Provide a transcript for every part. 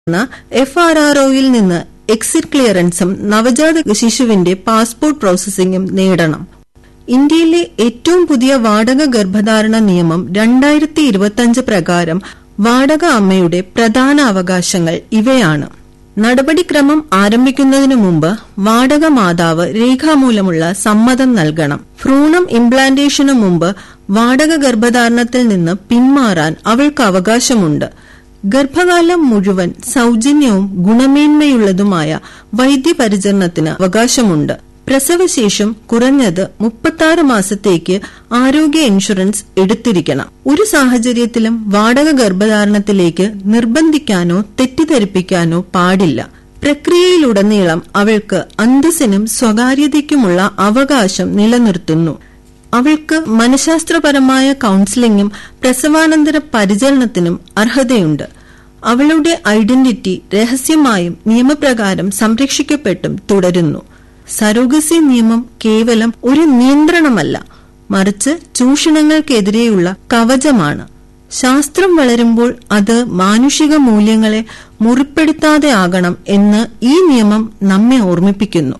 F R R ഒയിൽ നിന്ന് exit ക്ലിയറൻസും നവജാത ശിശുവിന്റെ passport പ്രോസസിംഗും നേടണം ഇന്ത്യയിലെ ഏറ്റവും പുതിയ വാടക ഗർഭധാരണ നിയമം രണ്ടായിരത്തി ഇരുപത്തിയഞ്ച് പ്രകാരം വാടക അമ്മയുടെ പ്രധാന അവകാശങ്ങൾ ഇവയാണ് നടപടിക്രമം ആരംഭിക്കുന്നതിനു മുമ്പ് വാടക മാതാവ് രേഖാമൂലമുള്ള സമ്മതം നൽകണം ഭ്രൂണം ഇംപ്ലാന്റേഷനു മുമ്പ് വാടക ഗർഭധാരണത്തിൽ നിന്ന് പിന്മാറാൻ അവൾക്ക് അവകാശമുണ്ട് ഗർഭകാലം മുഴുവൻ സൌജന്യവും ഗുണമേന്മയുള്ളതുമായ വൈദ്യപരിചരണത്തിന് അവകാശമുണ്ട് പ്രസവശേഷം കുറഞ്ഞത് മുപ്പത്തി മാസത്തേക്ക് ആരോഗ്യ ഇൻഷുറൻസ് എടുത്തിരിക്കണം ഒരു സാഹചര്യത്തിലും വാടക ഗർഭധാരണത്തിലേക്ക് നിർബന്ധിക്കാനോ തെറ്റിദ്ധരിപ്പിക്കാനോ പാടില്ല പ്രക്രിയയിലുടനീളം അവൾക്ക് അന്തസ്സിനും സ്വകാര്യതയ്ക്കുമുള്ള അവകാശം നിലനിർത്തുന്നു അവൾക്ക് മനഃശാസ്ത്രപരമായ കൌൺസിലിംഗും പ്രസവാനന്തര പരിചരണത്തിനും അർഹതയുണ്ട് അവളുടെ ഐഡന്റിറ്റി രഹസ്യമായും നിയമപ്രകാരം സംരക്ഷിക്കപ്പെട്ടും തുടരുന്നു സരോഗസി നിയമം കേവലം ഒരു നിയന്ത്രണമല്ല മറിച്ച് ചൂഷണങ്ങൾക്കെതിരെയുള്ള കവചമാണ് ശാസ്ത്രം വളരുമ്പോൾ അത് മാനുഷിക മൂല്യങ്ങളെ മുറിപ്പെടുത്താതെ ആകണം എന്ന് ഈ നിയമം നമ്മെ ഓർമ്മിപ്പിക്കുന്നു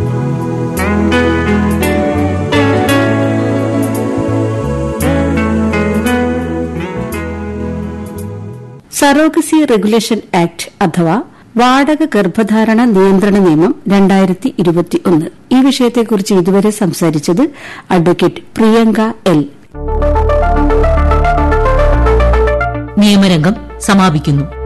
സറോഗസി റെഗുലേഷൻ ആക്ട് അഥവാ വാടക ഗർഭധാരണ നിയന്ത്രണ നിയമം രണ്ടായിരത്തി ഇരുപത്തിയൊന്ന് ഈ വിഷയത്തെക്കുറിച്ച് ഇതുവരെ സംസാരിച്ചത് അഡ്വക്കേറ്റ് പ്രിയങ്ക എൽ നിയമരംഗം സമാപിക്കുന്നു